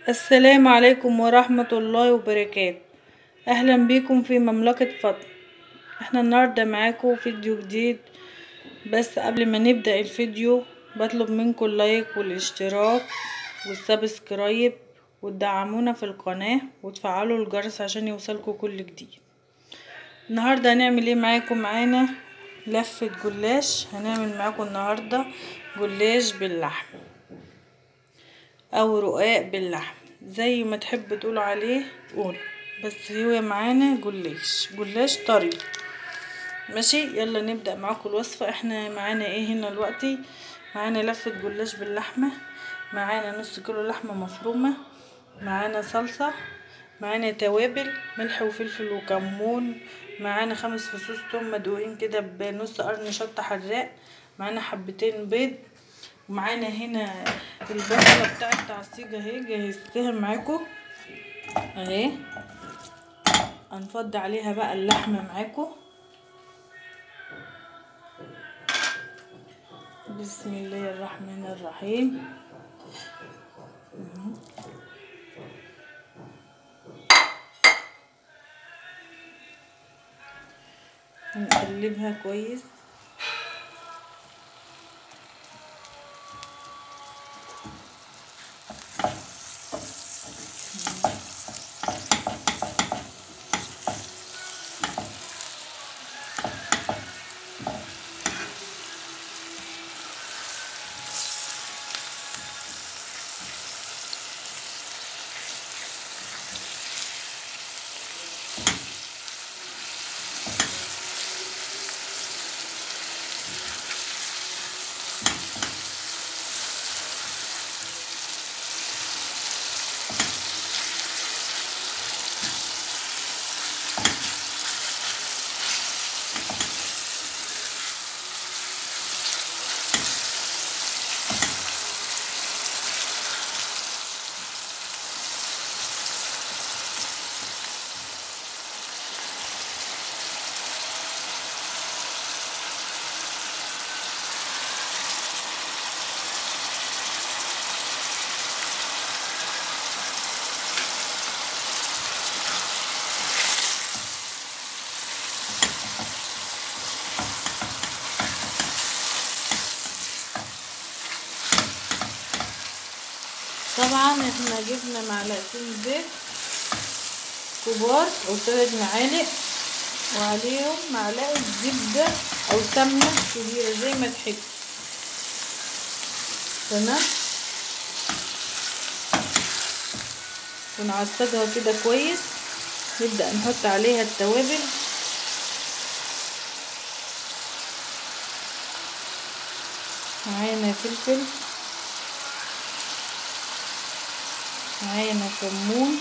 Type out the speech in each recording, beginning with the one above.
السلام عليكم ورحمة الله وبركاته اهلا بيكم في مملكة فضل احنا النهاردة معاكم فيديو جديد بس قبل ما نبدأ الفيديو بطلب منكم اللايك والاشتراك والسبسكرايب وتدعمونا في القناة وتفعلوا الجرس عشان يوصلكم كل جديد النهاردة هنعمل ايه معاكم معانا لفة جلاش هنعمل معاكم النهاردة جلاش باللحم او رقاق باللحم زي ما تحب تقولوا عليه قول بس هو معانا جلاش جلاش طري ماشي يلا نبدا معاكم الوصفه احنا معانا ايه هنا دلوقتي معانا لفه جلاش باللحمه معانا نص كيلو لحمه مفرومه معانا صلصه معانا توابل ملح وفلفل وكمون معانا خمس فصوص توم مدقوقين كده بنص قرن شطه حراق معانا حبتين بيض ومعانا هنا البصله بتاعه التعصيج اهي جهزتها معاكم اهي هنفضي عليها بقى اللحمه معاكم بسم الله الرحمن الرحيم نقلبها كويس طبعا احنا جبنا معلقتين زيت كبار او ثلاث معالق وعليهم معلقه زبده او سمنه كبيره زي ما تحب تمام ونعصجها كده كويس نبدا نحط عليها التوابل معانا فلفل معانا كمون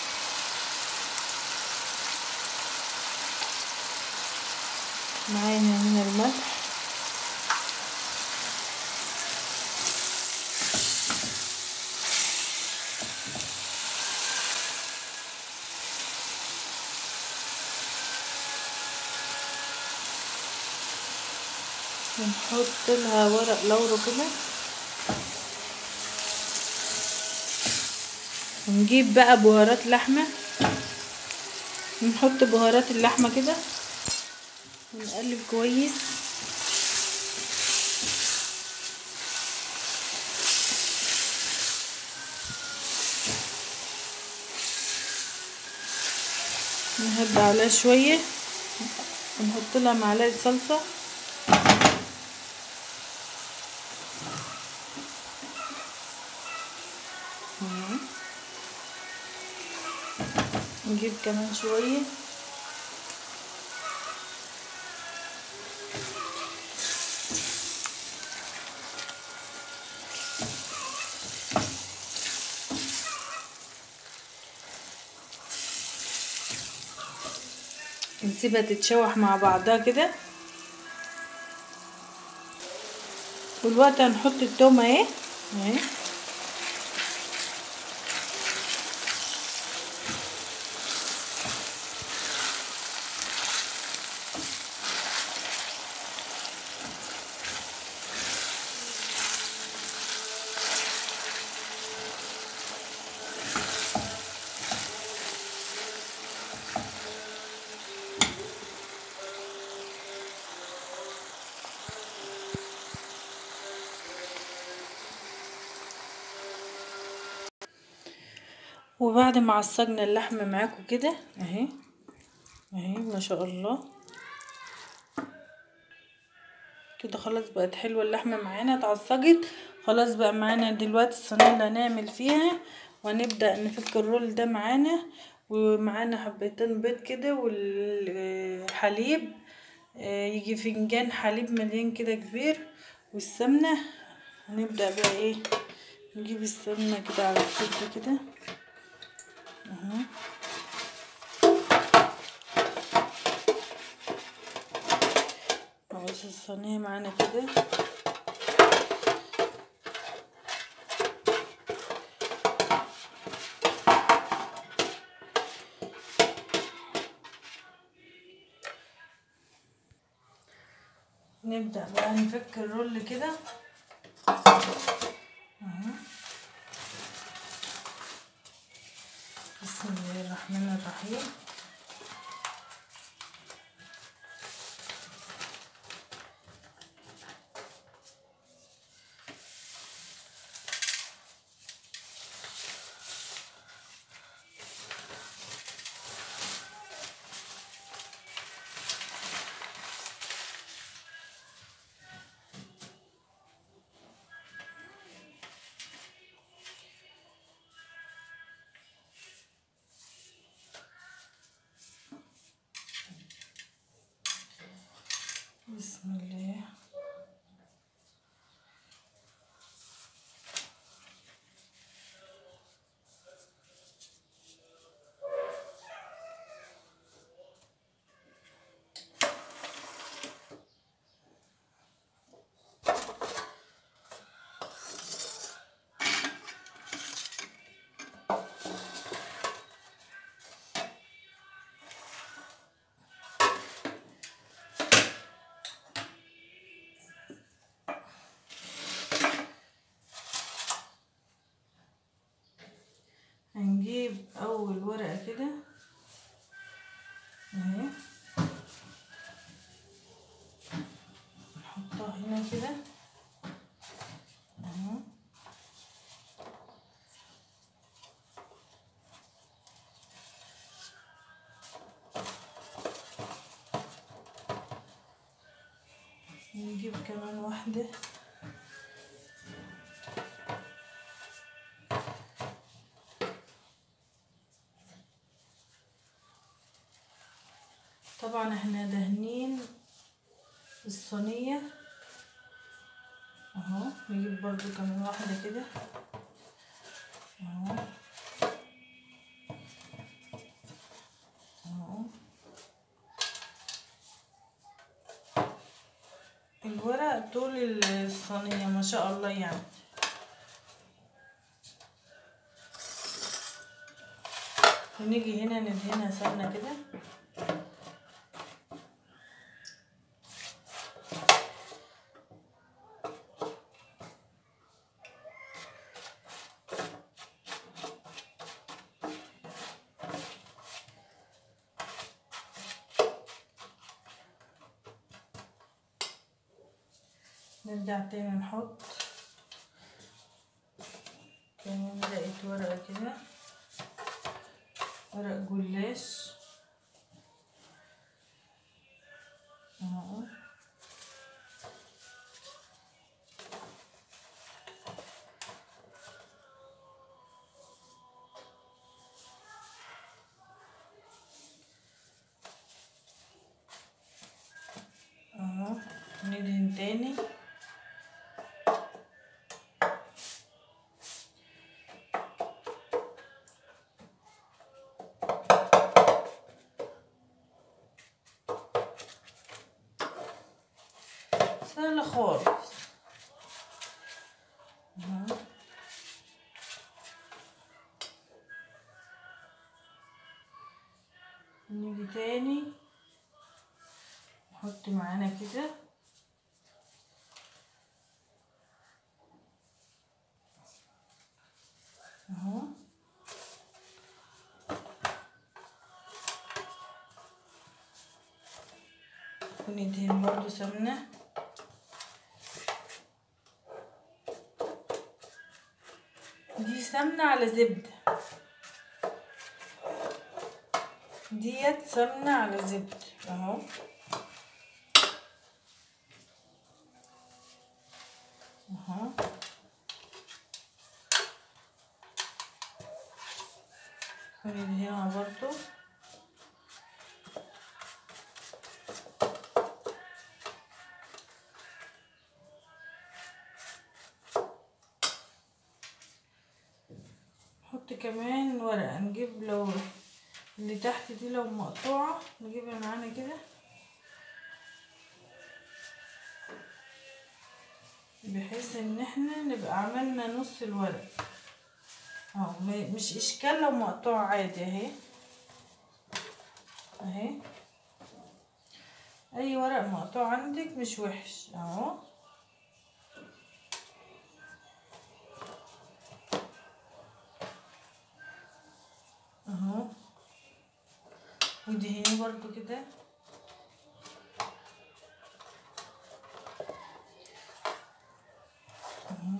معانا هنا الملح ونحط لها ورق لورو كده ونجيب بقى بهارات لحمة نحط بهارات اللحمة كده ونقلب كويس نهد عليها شوية ونحط لها معلقة صلصة نجيب كمان شوية نسيبها تتشوح مع بعضها كده والوقت هنحط التومة اهي اهي وبعد ما عصجنا اللحمة معاكم كده اهي اهي ما شاء الله كده خلاص بقت حلوة اللحمة معانا اتعصجت خلاص بقى معانا دلوقتي الصينية اللي هنعمل فيها وهنبدأ نفك الرول ده معانا ومعانا حبتين بيض كده والحليب يجي فنجان حليب مليان كده كبير والسمنة هنبدأ بقى ايه نجيب السمنة كده على الزبدة كده اهو بص الصينية معانا كده نبدأ بقى نفك الرول كده اهو بسم الله الرحمن الرحيم بسم الله هنجيب اول ورقة كده اهي نحطها هنا كده اهو نجيب كمان واحدة طبعا احنا دهنين الصينية اهو نجيب برضو كمان واحدة كده اهو اهو الورق طول الصينية ما شاء الله يعني ونيجي هنا ندهنها سمنة كده نرجع تاني نحط كمان لقيت ورقة كده ورق جلاش اهو اهو ندهن تاني سهلة خالص اهو. نيجي تاني نحط معانا كده اهو وندهن برضو سمنه دي سمنة على زبدة ديت سمنة على زبد اهو اهو وندهنها برضو نحط كمان ورقة نجيب لو اللي تحت دي لو مقطوعة نجيبها معانا كده بحيث ان احنا نبقى عملنا نص الورق اهو م- مش اشكال لو مقطوع عادي اهي اهي اي ورق مقطوع عندك مش وحش اهو اهو ودهني برضو كده اهو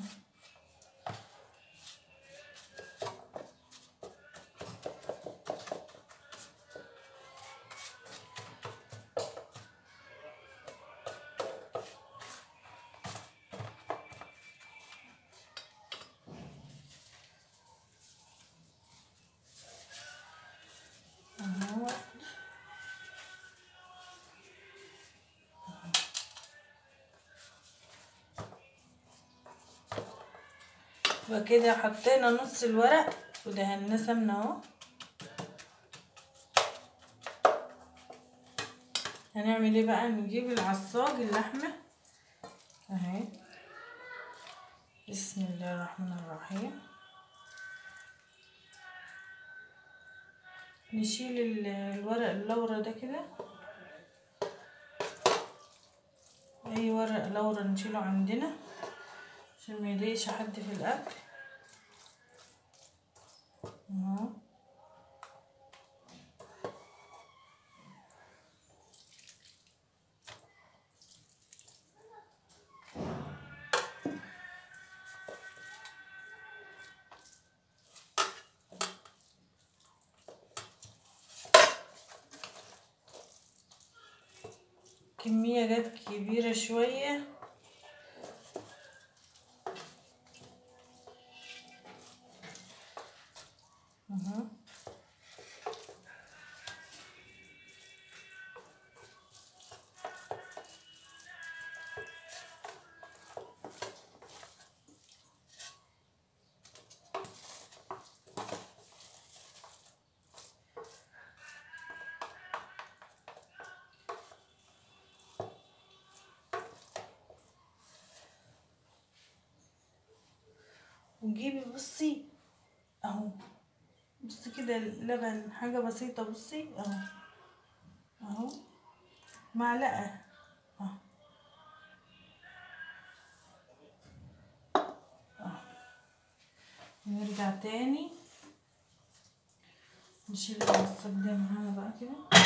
اهو يبقى كده حطينا نص الورق ودهنا سمنة اهو هنعمل ايه بقى نجيب العصاج اللحمة اهي بسم الله الرحمن الرحيم نشيل ال- الورق اللورا ده كده اي ورق لورا نشيله عندنا عشان ما يضايقش حد في الاكل اهو كمية جت كبيرة شوية اهو وجيبي بصي اهو بصي كده اللبن حاجة بسيطة بصي اهو اهو معلقة اهو اهو نرجع تاني نشيل العصاك ده معانا بقى كده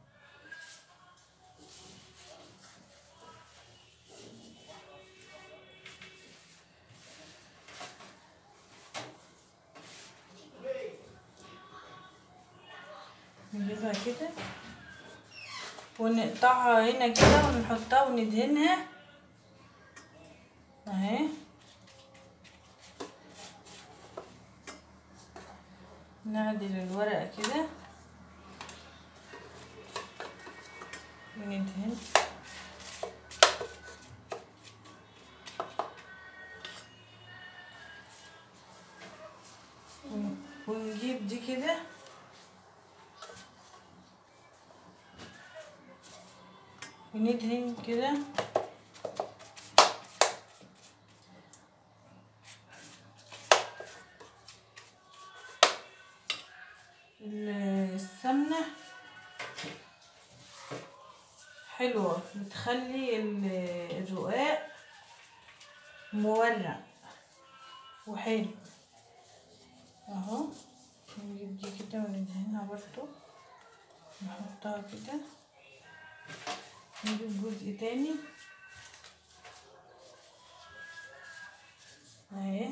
نجيبها كده ونقطعها هنا كده ونحطها وندهنها اهي نعدل الورقة كده وندهن ون- ونجيب دي كده وندهن كده ال- السمنة حلوة بتخلي ال- الرقاق مورق وحلو اهو نجيب دي كده وندهنها برضو نحطها كده نجيب جزء تاني اهي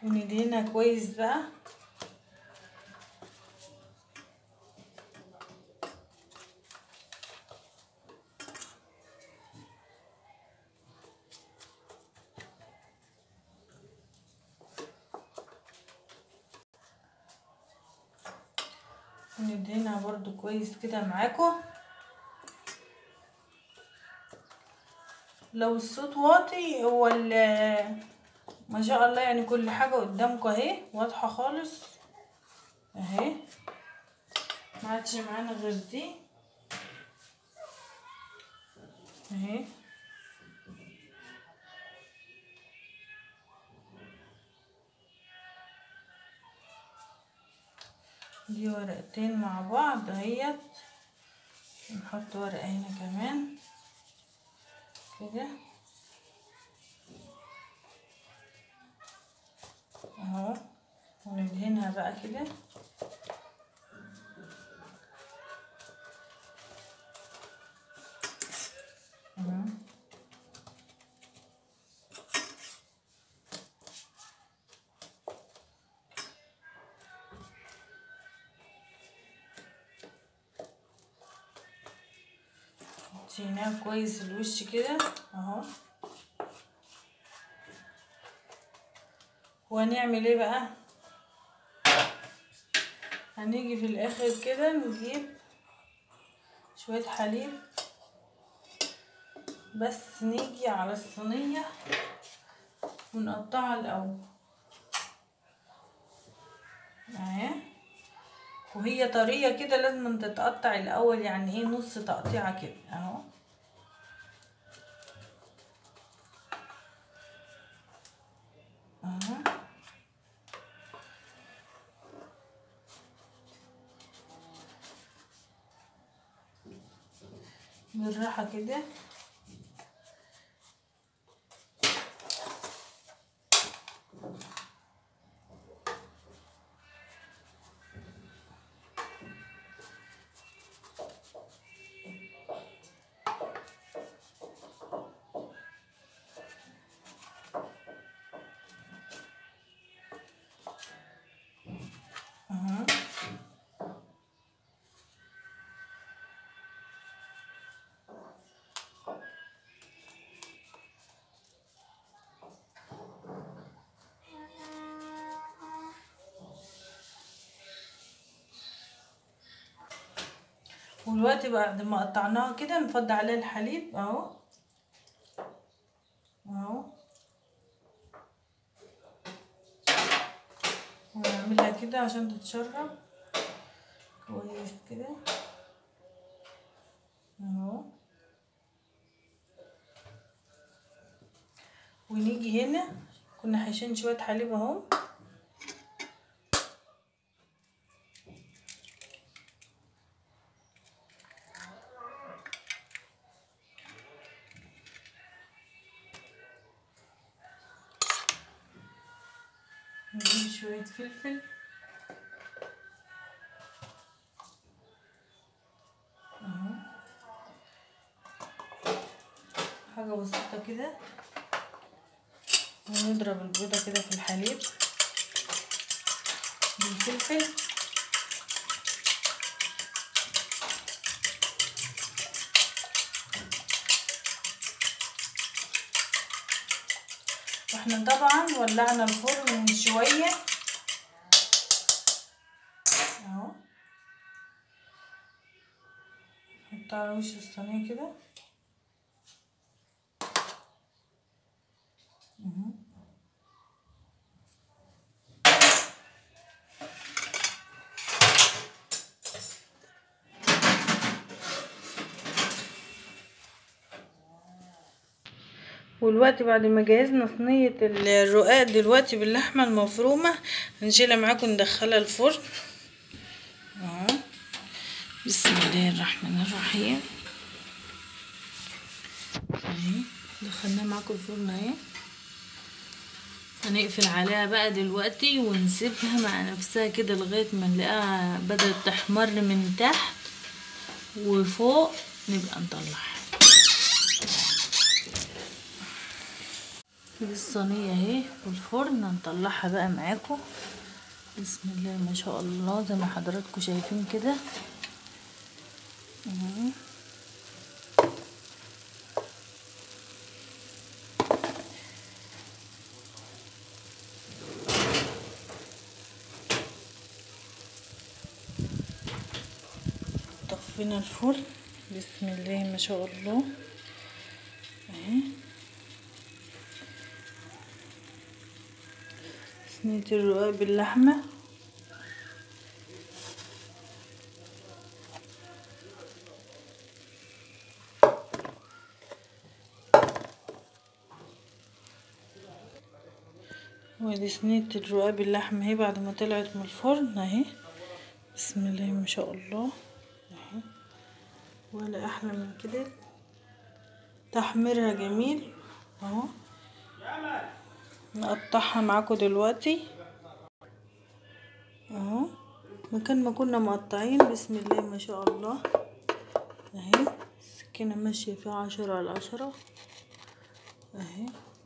وندهنها كويس بقى ندهنها برضو كويس كده معاكم لو الصوت واطي هو ال- ما شاء الله يعني كل حاجة قدامكم اهي واضحة خالص اهي ما عادش معانا غير دي اهي دي ورقتين مع بعض اهيت نحط ورقة هنا كمان كده اهو وندهنها بقى كده اهو دهناها كويس الوش كده اهو وهنعمل ايه بقى هنيجي في الاخر كده نجيب شوية حليب بس نيجي على الصينية ونقطعها الاول اهي وهي طرية كده لازم تتقطع الاول يعني ايه نص تقطيعة كده اهو اهو بالراحة كده اهو ودلوقتي بعد ما قطعناها كده نفضي عليها الحليب اهو اهو ونعملها كده عشان تتشرب كويس كده اهو ونيجي هنا كنا حاشين شوية حليب اهو نجيب شوية فلفل اهو حاجة بسيطة كده ونضرب البيضة كده في الحليب بالفلفل واحنا طبعا ولعنا الفرن من شوية اهو نحط على وش الصينية كده اهو. والوقت بعد ما جهزنا صينية الرقاق دلوقتي باللحمة المفرومة هنشيلها معاكم ندخلها الفرن اهو بسم الله الرحمن الرحيم اهي دخلناها معاكم الفرن اهي هنقفل عليها بقى دلوقتي ونسيبها مع نفسها كده لغاية ما نلاقيها بدأت تحمر من تحت وفوق نبقى نطلعها دي الصينية اهي والفرن هنطلعها بقى معاكم بسم الله ما شاء الله زي ما حضراتكم شايفين كده اهو. طفينا الفرن بسم الله ما شاء الله اهي صينية الرقاق باللحمة ودي صينية الرقاق باللحمة اهي بعد ما طلعت من الفرن اهي بسم الله ما شاء الله اهي ولا احلى من كده تحميرها جميل اهو نقطعها معاكم دلوقتي اهو مكان ما كنا مقطعين بسم الله ما شاء الله اهي السكينة ماشية فيها عشرة على عشرة اهي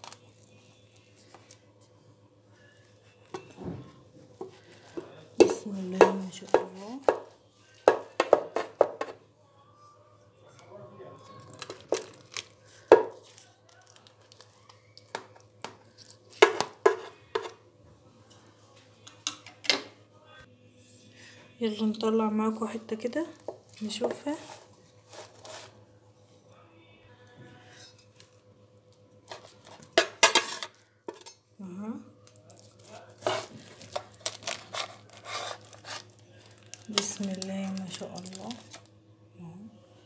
بسم الله ما شاء الله يلا نطلع معاكم حتة كده نشوفها اها بسم الله ما شاء الله اهو.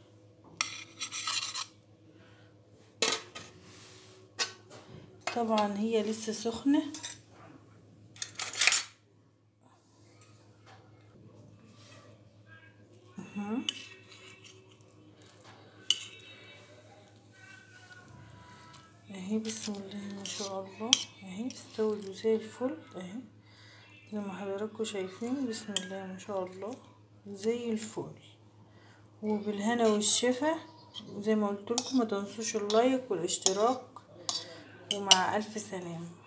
طبعا هي لسه سخنه اها اهي بسم الله ما شاء الله اهي استوت زي الفل اهي زي ما حضراتكم شايفين بسم الله ما شاء الله زي الفل وبالهنا والشفا زي ما قلت لكم ما تنسوش اللايك والاشتراك ومع الف سلامه